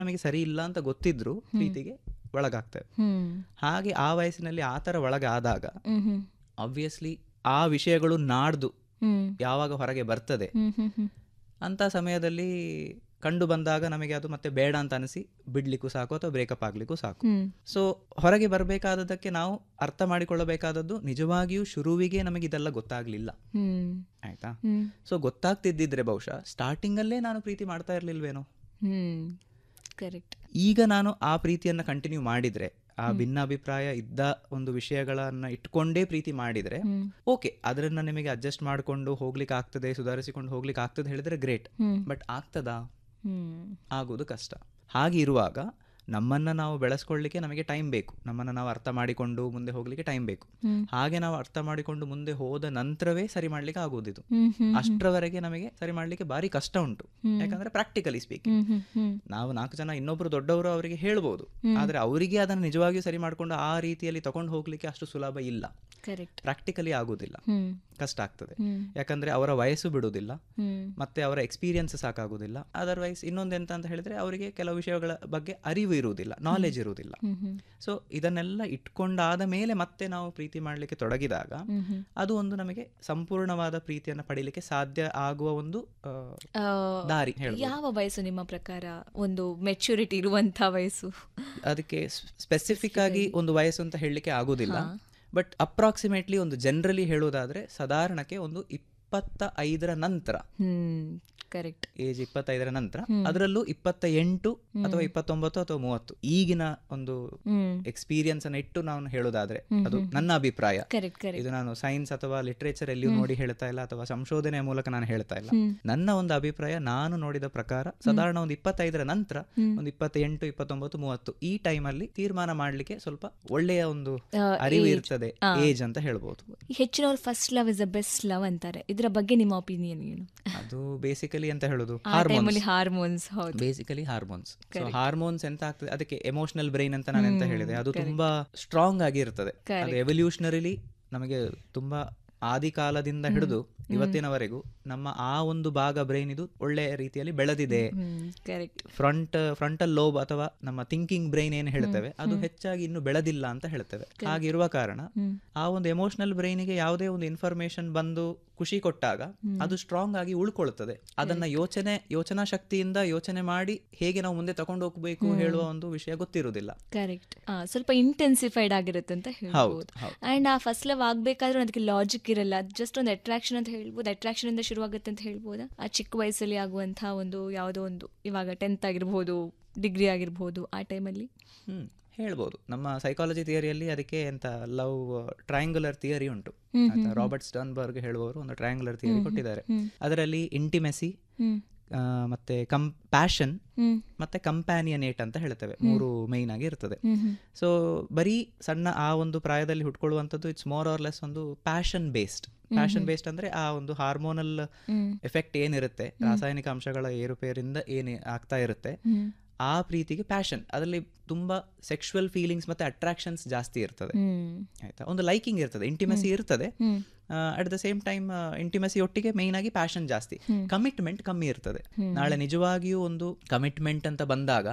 ನಮಗೆ ಸರಿ ಇಲ್ಲ ಅಂತ ಗೊತ್ತಿದ್ರು ಪ್ರೀತಿಗೆ ಒಳಗಾಗ್ತೇವೆ ಹ್ಮ್ ಹಾಗೆ ಆ ವಯಸ್ಸಿನಲ್ಲಿ ಆ ಥರ ಒಳಗಾದಾಗ ಹ್ಮ್ ಹ್ಮ್ ಆಬ್ವಿಯಸ್ಲಿ ಆ ವಿಷಯಗಳು ನಾಡ್ದು ಹ್ಮ್ ಯಾವಾಗ ಹೊರಗೆ ಬರ್ತದೆ ಹ್ಮ್ ಹ್ಮ್ ಹ್ಮ್ ಅಂತ ಸಮಯದಲ್ಲಿ ಕಂಡು ಬಂದಾಗ ನಮಗೆ ಅದು ಮತ್ತೆ ಬೇಡ ಅಂತ ಅನಿಸಿ ಬಿಡ್ಲಿಕ್ಕೂ ಸಾಕು ಅಥವಾ ಬ್ರೇಕಪ್ ಆಗ್ಲಿಕ್ಕೂ ಸಾಕು ಹ್ಮ್ ಸೊ ಹೊರಗೆ ಬರಬೇಕಾದದಕ್ಕೆ ನಾವು ಅರ್ಥ ಮಾಡಿಕೊಳ್ಳಬೇಕಾದದ್ದು ನಿಜವಾಗಿಯೂ ಶುರುವಿಗೆ ನಮಗೆ ಇದೆಲ್ಲ ಗೊತ್ತಾಗ್ಲಿಲ್ಲ ಹ್ಮ್ ಆಯ್ತಾ ಹ್ಮ್ ಸೊ ಗೊತ್ತಾಗ್ತಿದ್ದಿದ್ರೆ ಬಹುಶಃ ಸ್ಟಾರ್ಟಿಂಗಲ್ಲೇ ನಾನು ಪ್ರೀತಿ ಮಾಡ್ತಾ ಇರ್ಲಿಲ್ವೇನೋ ಹ್ಮ್ ಕರೆಕ್ಟ್ ಈಗ ನಾನು ಆ ಪ್ರೀತಿಯನ್ನ ಕಂಟಿನ್ಯೂ ಮಾಡಿದ್ರೆ ಆ ಭಿನ್ನಾಭಿಪ್ರಾಯ ಇದ್ದ ಒಂದು ವಿಷಯಗಳನ್ನ ಇಟ್ಕೊಂಡೇ ಪ್ರೀತಿ ಮಾಡಿದ್ರೆ ಹ್ಮ್ ಓಕೆ ಅದನ್ನ ನಿಮಗೆ ಅಡ್ಜಸ್ಟ್ ಮಾಡಿಕೊಂಡು ಹೋಗ್ಲಿಕ್ಕೆ ಆಗ್ತದೆ ಸುಧಾರಿಸಿಕೊಂಡು ಹೋಗ್ಲಿಕ್ಕೆ ಆಗ್ತದೆ ಹೇಳಿದ್ರೆ ಗ್ರೇಟ್ ಹ್ಮ್ ಬಟ್ ಆಗ್ತದಾ ಹ್ಮ್ ಆಗೋದು ಕಷ್ಟ ಹಾಗಿರುವಾಗ ನಮ್ಮನ್ನು ನಾವು ಬೆಳೆಸ್ಕೊಳ್ಳಿಕ್ಕೆ ನಮಗೆ ಟೈಮ್ ಬೇಕು ನಮ್ಮನ್ನು ನಾವು ಅರ್ಥ ಮಾಡಿಕೊಂಡು ಮುಂದೆ ಹೋಗ್ಲಿಕ್ಕೆ ಟೈಮ್ ಬೇಕು ಹ್ಮ್. ಹಾಗೆ ನಾವು ಅರ್ಥ ಮಾಡಿಕೊಂಡು ಮುಂದೆ ಹೋದ ನಂತರವೇ ಸರಿ ಮಾಡ್ಲಿಕ್ಕೆ ಆಗೋದಿದು ಹ್ಮ್ ಹ್ಮ್ ಅಷ್ಟರವರೆಗೆ ನಮಗೆ ಸರಿ ಮಾಡ್ಲಿಕ್ಕೆ ಭಾರಿ ಕಷ್ಟ ಉಂಟು ಯಾಕಂದ್ರೆ ಪ್ರಾಕ್ಟಿಕಲಿ ಸ್ಪೀಕಿಂಗ್ ಹ್ಮ್ ಹ್ಮ್ ಹ್ಮ್ ನಾವು ನಾಲ್ಕು ಜನ ಇನ್ನೊಬ್ರು ದೊಡ್ಡವರು ಅವರಿಗೆ ಹೇಳ್ಬೋದು ಆದ್ರೆ ಅವರಿಗೆ ಅದನ್ನು ನಿಜವಾಗಿಯೂ ಸರಿ ಮಾಡ್ಕೊಂಡು ಆ ರೀತಿಯಲ್ಲಿ ತಗೊಂಡು ಹೋಗ್ಲಿಕ್ಕೆ ಅಷ್ಟು ಸುಲಭ ಇಲ್ಲ ಕರೆಕ್ಟ್ ಪ್ರಾಕ್ಟಿಕಲಿ ಆಗೋದಿಲ್ಲ ಹ್ಮ್ ಕಷ್ಟ ಆಗ್ತದೆ ಹ್ಮ್ ಯಾಕಂದ್ರೆ ಅವರ ವಯಸ್ಸು ಬಿಡುವುದಿಲ್ಲ ಹ್ಮ್ ಮತ್ತೆ ಅವರ ಎಕ್ಸ್ಪೀರಿಯನ್ಸ್ ಸಾಕಾಗುವುದಿಲ್ಲ ಅದರ್ವೈಸ್ ಇನ್ನೊಂದೆಂತ ಅಂತ ಹೇಳಿದ್ರೆ ಅವರಿಗೆ ಕೆಲವು ವಿಷಯಗಳ ಬಗ್ಗೆ ಅರಿವು ಇರುವುದಿಲ್ಲ ನಾಲೆಜ್ ಇರುವುದಿಲ್ಲ ಹ್ಮ್ ಹ್ಮ್ ಸೊ ಇದನ್ನೆಲ್ಲ ಇಟ್ಕೊಂಡಾದ ಮೇಲೆ ಮತ್ತೆ ನಾವು ಪ್ರೀತಿ ಮಾಡಲಿಕ್ಕೆ ತೊಡಗಿದಾಗ ಹ್ಮ್ ಹ್ಮ್ ಅದು ಒಂದು ನಮಗೆ ಸಂಪೂರ್ಣವಾದ ಪ್ರೀತಿಯನ್ನು ಪಡೀಲಿಕ್ಕೆ ಸಾಧ್ಯ ಆಗುವ ಒಂದು ಆ, ಆ, ದಾರಿ ಹೇಳ್ಬೋದು ಯಾವ ವಯಸ್ಸು ನಿಮ್ಮ ಪ್ರಕಾರ ಒಂದು ಮೆಚುರಿಟಿ ಇರುವಂತ ವಯಸ್ಸು ಅದಕ್ಕೆ ಸ್ಪೆಸಿಫಿಕ್ ಆಗಿ ಒಂದು ವಯಸ್ಸು ಅಂತ ಹೇಳಲಿಕ್ಕೆ ಆಗುದಿಲ್ಲ ಬಟ್ ಅಪ್ರಾಕ್ಸಿಮೇಟ್ಲಿ ಒಂದು ಜನರಲಿ ಹೇಳುವುದಾದ್ರೆ ಸಾಧಾರಣಕ್ಕೆ ಒಂದು ಇಪ್ಪತ್ತ ಐದರ ನಂತರ ಹ್ಮ್ ಕರೆಕ್ಟ್ ಏಜ್ ಇಪ್ಪತ್ತೈದರ ನಂತರ ಅದರಲ್ಲೂ ಇಪ್ಪತ್ತ ಎಂಟು ಅಥವಾ ಇಪ್ಪತ್ತೊಂಬತ್ತು ಅಥವಾ ಮೂವತ್ತು ಈಗಿನ ಒಂದು ಹ್ಮ್ ಎಕ್ಸ್ಪೀರಿಯನ್ಸ್ ಅನ್ನ ಇಟ್ಟು ನಾನು ಹೇಳೋದಾದ್ರೆ ಅದು ನನ್ನ ಅಭಿಪ್ರಾಯ ಕರೆಕ್ಟ್ ಕರೆಕ್ಟ್ ಇದು ನಾನು ಸೈನ್ಸ್ ಅಥವಾ ಲಿಟ್ರೇಚರ್ ಎಲ್ಲಿಯೂ ನೋಡಿ ಹೇಳ್ತಾ ಇಲ್ಲ ಅಥವಾ ಸಂಶೋಧನೆಯ ಮೂಲಕ ನಾನು ಹೇಳ್ತಾ ಇಲ್ಲ ನನ್ನ ಒಂದು ಅಭಿಪ್ರಾಯ ನಾನು ನೋಡಿದ ಪ್ರಕಾರ ಸಾಧಾರಣ ಒಂದು ಇಪ್ಪತ್ತೈದರ ನಂತರ ಒಂದು ಇಪ್ಪತ್ತೆಂಟು ಇಪ್ಪತ್ತೊಂಬತ್ತು ಮೂವತ್ತು ಈ ಟೈಮಲ್ಲಿ ತೀರ್ಮಾನ ಮಾಡ್ಲಿಕ್ಕೆ ಸ್ವಲ್ಪ ಒಳ್ಳೆಯ ಒಂದು ಅರಿವು ಇರ್ತದೆ ಏಜ್ ಅಂತ ಹೇಳ್ಬೋದು ಹೆಚ್ಚಿನವ್ರು first love is the best love ಅಂತಾರೆ ಇದರ ಬಗ್ಗೆ ನಿಮ್ಮ ಒಪಿನಿಯನ್ ಏನು ಅದು ಬೇಸಿಕಲಿ ಅಂತ ಹೇಳೋದು ಆ ಟೈಮಲ್ಲಿ ಹಾರ್ಮೋನ್ಸ್ ಹೌದು ಬೇಸಿಕಲಿ ಹಾರ್ಮೋನ್ಸ್ ಸೊ ಹಾರ್ಮೋನ್ಸ್ ಎಂತ ಆಗ್ತದೆ ಅದಕ್ಕೆ ಎಮೋಷನಲ್ ಬ್ರೈನ್ ಅಂತ ನಾನು ಎಂತ ಹೇಳಿದೆ ಅದು ತುಂಬಾ ಸ್ಟ್ರಾಂಗ್ ಆಗಿ ಇರ್ತದೆ ಅದು ಎವಲ್ಯೂಷನರಿಲಿ ನಮಗೆ ತುಂಬಾ ಆದಿ ಕಾಲದಿಂದ ಹಿಡಿದು ಇವತ್ತಿನವರೆಗೂ ನಮ್ಮ ಆ ಒಂದು ಭಾಗ ಬ್ರೈನ್ ಇದು ಒಳ್ಳೆಯ ರೀತಿಯಲ್ಲಿ ಬೆಳೆದಿದೆ hmm correct front frontal lobe ಅಥವಾ ನಮ್ಮ ಥಿಂಕಿಂಗ್ ಬ್ರೈನ್ ಏನು ಹೇಳ್ತೇವೆ ಅದು ಹೆಚ್ಚಾಗಿ ಇನ್ನು ಬೆಳೆದಿಲ್ಲ ಅಂತ ಹೇಳ್ತೇವೆ ಹಾಗಿರುವ ಕಾರಣ ಆ ಒಂದು ಎಮೋಷನಲ್ ಬ್ರೈನಿಗೆ ಯಾವುದೇ ಒಂದು ಇನ್ಫಾರ್ಮೇಶನ್ ಬಂದು ಖುಷಿ ಕೊಟ್ಟಾಗ ಅದು ಸ್ಟ್ರಾಂಗ್ ಆಗಿ ಉಳ್ಕೊಳ್ತದೆ ಅದನ್ನ ಯೋಚನೆ ಯೋಚನಾ ಶಕ್ತಿಯಿಂದ ಯೋಚನೆ ಮಾಡಿ ಹೇಗೆ ನಾವು ಮುಂದೆ ತಗೊಂಡು ಹೋಗ್ಬೇಕು ಹೇಳುವ ಒಂದು ವಿಷಯ ಗೊತ್ತಿರುವುದಿಲ್ಲ ಕರೆಕ್ಟ್ ಸ್ವಲ್ಪ ಇಂಟೆನ್ಸಿಫೈಡ್ ಆಗಿರುತ್ತೆ ಅಂತ ಹೇಳ್ಬೋದು ಹೌದು. ಅಂಡ್ ಆ ಫಸ್ಟ್ ಲವ್ ಆಗ್ಬೇಕಾದ್ರೂ ಅದಕ್ಕೆ ಲಾಜಿಕ್ ಇರಲ್ಲ ಜಸ್ಟ್ ಒಂದು ಅಟ್ರಾಕ್ಷನ್ ಅಂತ ಹೇಳ್ಬೋದು ಅಟ್ರಾಕ್ಷನ್ ಇಂದ ಶುರುವಾಗುತ್ತೆ ಅಂತ ಹೇಳ್ಬೋದಾ ಆ ಚಿಕ್ಕ ವಯಸ್ಸಲ್ಲಿ ಆಗುವಂತಹ ಒಂದು ಯಾವುದೋ ಒಂದು ಇವಾಗ ಟೆಂತ್ ಆಗಿರ್ಬೋದು ಡಿಗ್ರಿ ಆಗಿರ್ಬೋದು ಆ ಟೈಮಲ್ಲಿ ಹ್ಮ್ ಹೇಳ್ಬೋದು ನಮ್ಮ ಸೈಕಾಲಜಿ ಥಿಯರಿಯಲ್ಲಿ ಅದಕ್ಕೆ ಎಂತ ಲವ್ ಟ್ರಯಾಂಗುಲರ್ ಥಿಯರಿ ಉಂಟು ಆಯ್ತಾ? ರಾಬರ್ಟ್ ಸ್ಟರ್ನ್ಬರ್ಗ್ ಹೇಳುವವರು ಒಂದು ಟ್ರಯಾಂಗುಲರ್ ಥಿಯರಿ ಕೊಟ್ಟಿದ್ದಾರೆ ಅದರಲ್ಲಿ ಇಂಟಿಮೆಸಿ ಹ್ಮ್ ಮತ್ತೆ ಕಂ ಪ್ಯಾಷನ್ ಹ್ಮ್ ಮತ್ತೆ ಕಂಪ್ಯಾನಿಯನೇಟ್ ಅಂತ ಹೇಳ್ತೇವೆ ಮೂರು ಮೈನ್ ಆಗಿ ಇರ್ತದೆ ಹ್ಮ್ ಹ್ಮ್ ಸೊ ಬರೀ ಸಣ್ಣ ಆ ಒಂದು ಪ್ರಾಯದಲ್ಲಿ ಹುಟ್ಕೊಳ್ಳುವಂಥದ್ದು ಇಟ್ಸ್ ಮೋರ್ ಆರ್ ಲೆಸ್ ಒಂದು ಪ್ಯಾಷನ್ ಬೇಸ್ಡ್ ಪ್ಯಾಷನ್ ಬೇಸ್ಡ್ ಅಂದ್ರೆ ಆ ಒಂದು ಹಾರ್ಮೋನಲ್ ಹ್ಮ್ ಎಫೆಕ್ಟ್ ಏನಿರುತ್ತೆ ರಾಸಾಯನಿಕ ಅಂಶಗಳ ಏರುಪೇರಿಂದ ಏನು ಆಗ್ತಾ ಇರುತ್ತೆ ಹ್ಮ್ ಆ ಪ್ರೀತಿಗೆ ಪ್ಯಾಷನ್ ಅದರಲ್ಲಿ ತುಂಬಾ ಸೆಕ್ಷುವಲ್ ಫೀಲಿಂಗ್ಸ್ ಮತ್ತೆ ಅಟ್ರಾಕ್ಷನ್ಸ್ ಜಾಸ್ತಿ ಇರ್ತದೆ ಹ್ಮ್ ಆಯ್ತಾ ಒಂದು ಲೈಕಿಂಗ್ ಇರ್ತದೆ ಇಂಟಿಮೆಸಿ ಇರ್ತದೆ hmm at the same time intimacy ಒಟ್ಟಿಗೆ ಮೇಯ್ನ್ ಆಗಿ ಪ್ಯಾಷನ್ ಜಾಸ್ತಿ ಕಮಿಟ್ಮೆಂಟ್ ಕಮ್ಮಿ ಇರ್ತದೆ ನಾಳೆ ನಿಜವಾಗಿಯೂ ಒಂದು ಕಮಿಟ್ಮೆಂಟ್ ಅಂತ ಬಂದಾಗ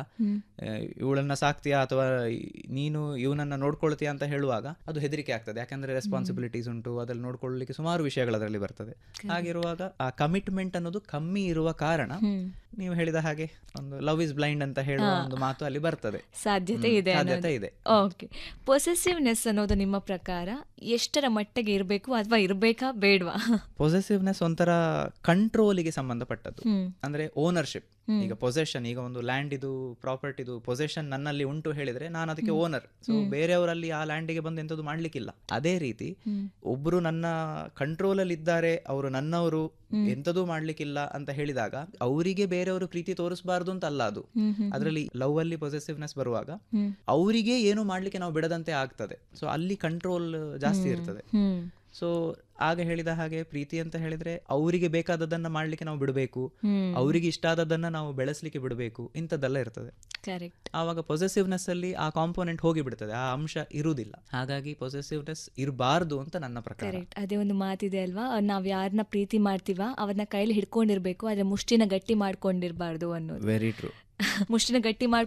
ಇವಳನ್ನ ಸಾಕ್ತೀಯಾ ಅಥವಾ ಈ- ನೀನು ಇವನನ್ನ ನೋಡ್ಕೊಳ್ತೀಯಾ ಅಂತ ಹೇಳುವಾಗ ಅದು ಹೆದರಿಕೆ ಆಗ್ತದೆ ಯಾಕಂದ್ರೆ ರೆಸ್ಪಾನ್ಸಿಬಿಲಿಟೀಸ್ ಉಂಟು ಅದ್ರಲ್ಲಿ ನೋಡ್ಕೊಳ್ಳಿಕ್ಕೆ ಸುಮಾರು ವಿಷಯಗಳು ಅದರಲ್ಲಿ ಬರ್ತದೆ ಹಾಗಿರುವಾಗ ಆ ಕಮಿಟ್ಮೆಂಟ್ ಅನ್ನೋದು ಕಮ್ಮಿ ಇರುವ ಕಾರಣ ನೀವು ಹೇಳಿದ ಹಾಗೆ ಒಂದು ಲವ್ ಇಸ್ ಬ್ಲೈಂಡ್ ಅಂತ ಹೇಳುವ ಒಂದು ಮಾತು ಅಲ್ಲಿ ಬರ್ತದೆ ಸಾಧ್ಯತೆ ಇದೆ ಸಾಧ್ಯತೆ ಇದೆ ಓಕೆ ಪೊಸೆಸಿವ್ನೆಸ್ ಅನ್ನೋದು ನಿಮ್ಮ ಪ್ರಕಾರ ಎಷ್ಟರ ಮಟ್ಟಿಗೆ ಇರಬೇಕು ಅಥವಾ ಇರಬೇಕಾ ಬೇಡವಾ ಪೊಸೆಸಿವ್ನೆಸ್ ಒಂಥರ ಕಂಟ್ರೋಲಿಗೆ ಸಂಬಂಧಪಟ್ಟದ್ದು ಹ್ಮ್ ಅಂದ್ರೆ ಓನರ್ಶಿಪ್ ಈಗ ಪೊಸೆಷನ್ ಈಗ ಒಂದು ಲ್ಯಾಂಡ್ ಇದು ಪ್ರಾಪರ್ಟಿದು ಪೊಸೆಷನ್ ನನ್ನಲ್ಲಿ ಉಂಟು ಹೇಳಿದ್ರೆ ನಾನು ಅದಕ್ಕೆ ಓನರ್ ಸೊ ಬೇರೆಯವರಲ್ಲಿ ಆ ಲ್ಯಾಂಡಿಗೆ ಬಂದು ಎಂತದ್ದು ಮಾಡ್ಲಿಕ್ಕಿಲ್ಲ ಅದೇ ರೀತಿ ಒಬ್ರು ನನ್ನ ಕಂಟ್ರೋಲ್ ಅಲ್ಲಿ ಇದ್ದಾರೆ ಅವರು ನನ್ನವರು ಎಂತದೂ ಮಾಡ್ಲಿಕ್ಕಿಲ್ಲ ಅಂತ ಹೇಳಿದಾಗ ಅವರಿಗೆ ಬೇರೆಯವರು ಪ್ರೀತಿ ತೋರಿಸಬಾರ್ದು ಅಂತ ಅಲ್ಲ ಅದು ಹ್ಮ್ ಹ್ಮ್ ಅದರಲ್ಲಿ ಲವ್ ಅಲ್ಲಿ ಪೊಸೆಸಿವ್ನೆಸ್ ಬರುವಾಗ ಹ್ಮ್. ಅವರಿಗೆ ಏನು ಮಾಡ್ಲಿಕ್ಕೆ ನಾವು ಬಿಡದಂತೆ ಆಗ್ತದೆ ಸೊ ಅಲ್ಲಿ ಕಂಟ್ರೋಲ್ ಜಾಸ್ತಿ ಇರ್ತದೆ ಹ್ಮ್ ಸೊ ಆಗ ಹೇಳಿದ ಹಾಗೆ ಪ್ರೀತಿ ಅಂತ ಹೇಳಿದ್ರೆ ಅವರಿಗೆ ಬೇಕಾದದನ್ನ ಮಾಡ್ಲಿಕ್ಕೆ ನಾವು ಬಿಡಬೇಕು ಹ್ಮ್ ಅವರಿಗೆ ಇಷ್ಟ ಆದದನ್ನ ನಾವು ಬೆಳೆಸಲಿಕ್ಕೆ ಬಿಡಬೇಕು ಇಂಥದ್ದೆಲ್ಲ ಇರ್ತದೆ ಕರೆಕ್ಟ್ ಆವಾಗ ಪೊಸೆಸಿವ್ನೆಸ್ ಅಲ್ಲಿ ಆ ಕಾಂಪೋನೆಂಟ್ ಹೋಗಿ ಬಿಡ್ತದೆ ಆ ಅಂಶ ಇರುವುದಿಲ್ಲ ಹಾಗಾಗಿ ಪೊಸೆಸಿವ್ನೆಸ್ ಇರಬಾರ್ದು ಅಂತ ನನ್ನ ಪ್ರಕಾರ ಕರೆಕ್ಟ್ ಅದೇ ಒಂದು ಮಾತಿದೆ ಅಲ್ವಾ ನಾವ್ ಯಾರನ್ನ ಪ್ರೀತಿ ಮಾಡ್ತೀವ ಅವ್ರನ್ನ ಕೈಲಿ ಹಿಡ್ಕೊಂಡಿರ್ಬೇಕು ಆದ್ರೆ ಮುಷ್ಟಿನ ಗಟ್ಟಿ ಮಾಡ್ಕೊಂಡಿರ್ಬಾರ್ದು ಅನ್ನೋದು ವೆರಿ ಟ್ರೂ ಮುಷ್ಟಿನ ಗಟ್ಟಿ